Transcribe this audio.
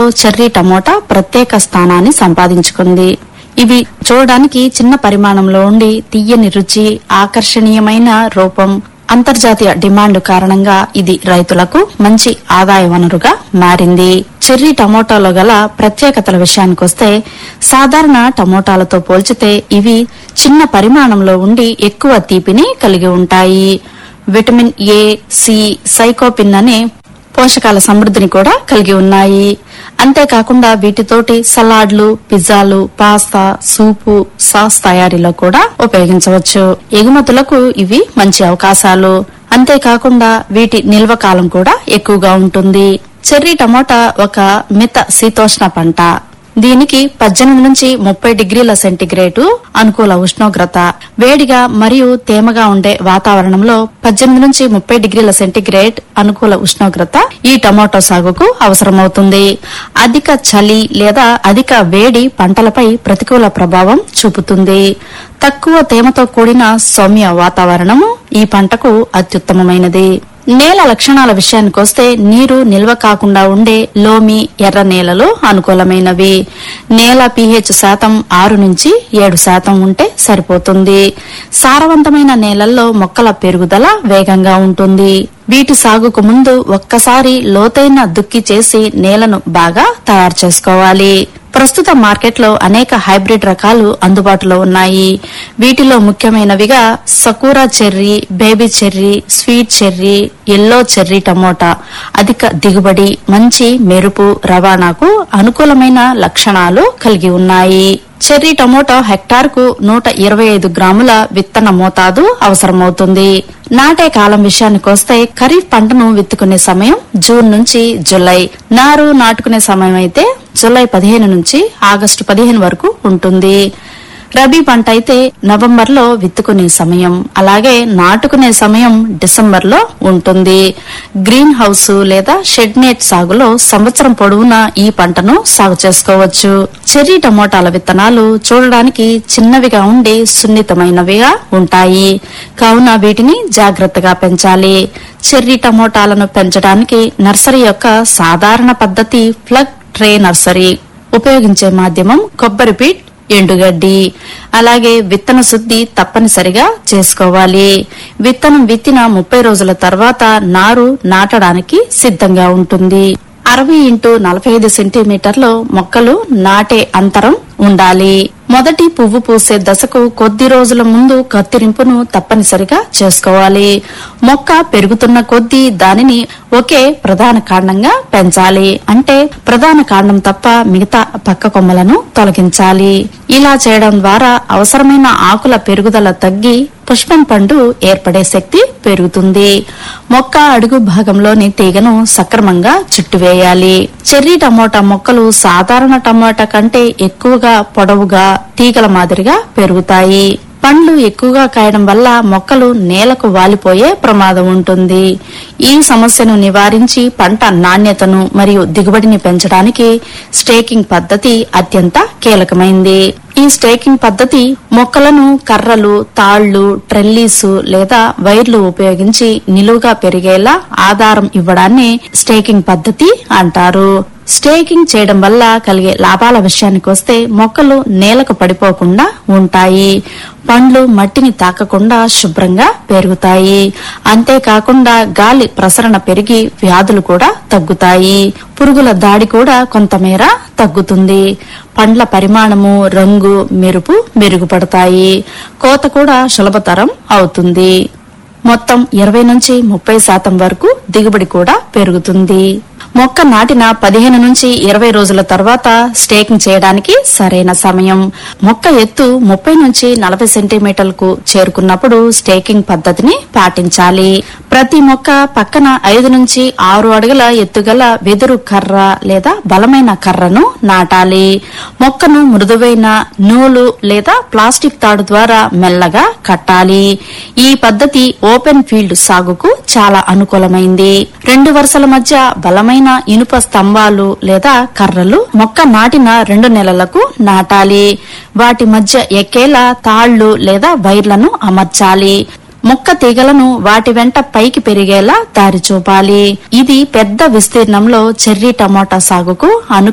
cherry tomato ప్రత్యేక స్థానాన్ని సంపాదించుకుంది ఇవి చూడడానికి చిన్న పరిమాణంలో ఉండి తీయని రుచి ఆకర్షణీయమైన రూపం అంతర్జాతీయ డిమాండ్ కారణంగా ఇది రైతులకు మంచి ఆదాయ వనరుగా మారింది చెర్రీ టమోటాలో గల ప్రత్యేకతల విషయానికొస్తే సాధారణ టమోటాలతో పోల్చితే ఇవి చిన్న పరిమాణంలో ఉండి ఎక్కువ తీపిని కలిగి ఉంటాయి విటమిన్ ఏ సి సైకోపిన్ అనే పోషకాల సమృద్ధిని కూడా కలిగి ఉన్నాయి అంతేకాకుండా వీటితోటి సలాడ్లు పిజ్జాలు పాస్తా సూపు సాస్ తయారీలో కూడా ఉపయోగించవచ్చు ఎగుమతులకు ఇవి మంచి అవకాశాలు అంతేకాకుండా వీటి నిల్వ కాలం కూడా ఎక్కువగా ఉంటుంది చెర్రీ టమోటా ఒక మిత శీతోష్ణ పంట దీనికి పద్దెనిమిది నుంచి ముప్పై డిగ్రీల సెంటీగ్రేడు అనుకూల ఉష్ణోగ్రత వేడిగా మరియు తేమగా ఉండే వాతావరణంలో పద్దెనిమిది నుంచి ముప్పై డిగ్రీల సెంటీగ్రేడ్ అనుకూల ఉష్ణోగ్రత ఈ టమాటో సాగుకు అవసరమవుతుంది అధిక చలి లేదా అధిక వేడి పంటలపై ప్రతికూల ప్రభావం చూపుతుంది తక్కువ తేమతో కూడిన సౌమ్య వాతావరణము ఈ పంటకు అత్యుత్తమమైనది నేల లక్షణాల విషయానికొస్తే నీరు నిల్వ కాకుండా ఉండే లోమి ఎర్ర నేలలు అనుకూలమైనవి నేల పీహెచ్ శాతం ఆరు నుంచి ఏడు శాతం ఉంటే సరిపోతుంది సారవంతమైన నేలల్లో మొక్కల పెరుగుదల వేగంగా ఉంటుంది వీటి సాగుకు ముందు ఒక్కసారి లోతైన దుక్కి చేసి నేలను బాగా తయారు చేసుకోవాలి ప్రస్తుత మార్కెట్లో అనేక హైబ్రిడ్ రకాలు అందుబాటులో ఉన్నాయి వీటిలో ముఖ్యమైనవిగా Sakura cherry baby cherry sweet cherry yellow cherry tomato అధిక దిగుబడి మంచి మెరుపు రవాణాకు అనుకూలమైన లక్షణాలు కలిగి ఉన్నాయి చెర్రీ టమోటా హెక్టార్ కు నూట ఇరవై ఐదు గ్రాముల విత్తన మోతాదు అవసరమవుతుంది నాటే కాలం విషయానికొస్తే ఖరీఫ్ పంటను విత్తుకునే సమయం జూన్ నుంచి జులై నారు నాటుకునే సమయం అయితే జులై పదిహేను నుంచి ఆగస్టు పదిహేను వరకు ఉంటుంది రబీ పంట అయితే నవంబర్ లో విత్తుకునే సమయం అలాగే నాటుకునే సమయం డిసెంబర్ లో ఉంటుంది గ్రీన్ హౌస్ లేదా షెడ్ నెట్ సాగులో సంవత్సరం పొడవునా ఈ పంటను సాగు చేసుకోవచ్చు చెర్రీ టమోటాల విత్తనాలు చూడడానికి చిన్నవిగా ఉండి సున్నితమైనవిగా ఉంటాయి కావున వీటిని జాగ్రత్తగా పెంచాలి చెర్రీ టమోటాలను పెంచడానికి నర్సరీ యొక్క సాధారణ పద్ధతి ప్లగ్ ట్రే నర్సరీ ఉపయోగించే మాధ్యమం కొబ్బరి పీట్ ఎండుగడ్డి అలాగే విత్తన శుద్ధి తప్పనిసరిగా చేసుకోవాలి విత్తనం విత్తిన ముప్పై రోజుల తర్వాత నారు నాటడానికి సిద్ధంగా ఉంటుంది అరవై ఇంటూ నలభై ఐదు సెంటీమీటర్లు మొక్కలు నాటే అంతరం ఉండాలి మొదటి పువ్వు పూసే దశకు కొద్ది రోజుల ముందు కత్తిరింపును తప్పనిసరిగా చేసుకోవాలి మొక్క పెరుగుతున్న కొద్దీ దానిని ఒకే ప్రధాన కాండంగా పెంచాలి అంటే ప్రధాన కాండం తప్ప మిగతా పక్క కొమ్మలను తొలగించాలి ఇలా చేయడం ద్వారా అవసరమైన ఆకుల పెరుగుదల తగ్గి పుష్పం పండు ఏర్పడే శక్తి పెరుగుతుంది మొక్క అడుగు భాగంలోని తీగను సక్రమంగా చుట్టువేయాలి చెర్రీ టమోటా మొక్కలు సాధారణ టమోటా కంటే ఎక్కువగా పొడవుగా తీగల మాదిరిగా పెరుగుతాయి పండ్లు ఎక్కువగా కాయడం వల్ల మొక్కలు నేలకు వాలిపోయే ప్రమాదం ఉంటుంది ఈ సమస్యను నివారించి పంట నాణ్యతను మరియు దిగుబడిని పెంచడానికి స్టేకింగ్ పద్ధతి అత్యంత కీలకమైంది ఈ స్టేకింగ్ పద్ధతి మొక్కలను కర్రలు తాళ్లు ట్రెల్లీసు లేదా వైర్లు ఉపయోగించి నిలువుగా పెరిగేలా ఆధారం ఇవ్వడాన్ని స్టేకింగ్ పద్ధతి అంటారు స్టేకింగ్ చేయడం వల్ల కలిగే లాభాల విషయానికి వస్తే మొక్కలు నేలకు పడిపోకుండా ఉంటాయి పండ్లు మట్టిని తాకకుండా శుభ్రంగా పెరుగుతాయి అంతేకాకుండా గాలి ప్రసరణ పెరిగి వ్యాధులు కూడా తగ్గుతాయి పురుగుల దాడి కూడా కొంతమేర తగ్గుతుంది పండ్ల పరిమాణము రంగు మెరుపు మెరుగుపడతాయి కోత కూడా సులభతరం అవుతుంది మొత్తం ఇరవై నుంచి ముప్పై శాతం వరకు దిగుబడి కూడా పెరుగుతుంది మొక్క నాటిన పదిహేను నుంచి ఇరవై రోజుల తర్వాత స్టేకింగ్ చేయడానికి సరైన సమయం మొక్క ఎత్తు ముప్పై నుంచి నలభై సెంటీమీటర్లకు చేరుకున్నప్పుడు స్టేకింగ్ పద్ధతిని పాటించాలి ప్రతి మొక్క పక్కన ఐదు నుంచి ఆరు అడుగుల ఎత్తుగల వెదురు కర్ర లేదా బలమైన కర్రను నాటాలి మొక్కను మృదువైన నూలు లేదా ప్లాస్టిక్ తాడు ద్వారా మెల్లగా కట్టాలి ఈ పద్ధతి ఓపెన్ ఫీల్డ్ సాగుకు చాలా అనుకూలమైంది రెండు వరుసల మధ్య బలమైన ఇనుప స్తంభాలు లేదా కర్రలు మొక్క నాటిన రెండు నెలలకు నాటాలి వాటి మధ్య ఎక్కేలా తాళ్లు లేదా వైర్లను అమర్చాలి మొక్క తీగలను వాటి వెంట పైకి పెరిగేలా దారి చూపాలి ఇది పెద్ద విస్తీర్ణంలో చెర్రీ టమోటా సాగుకు అను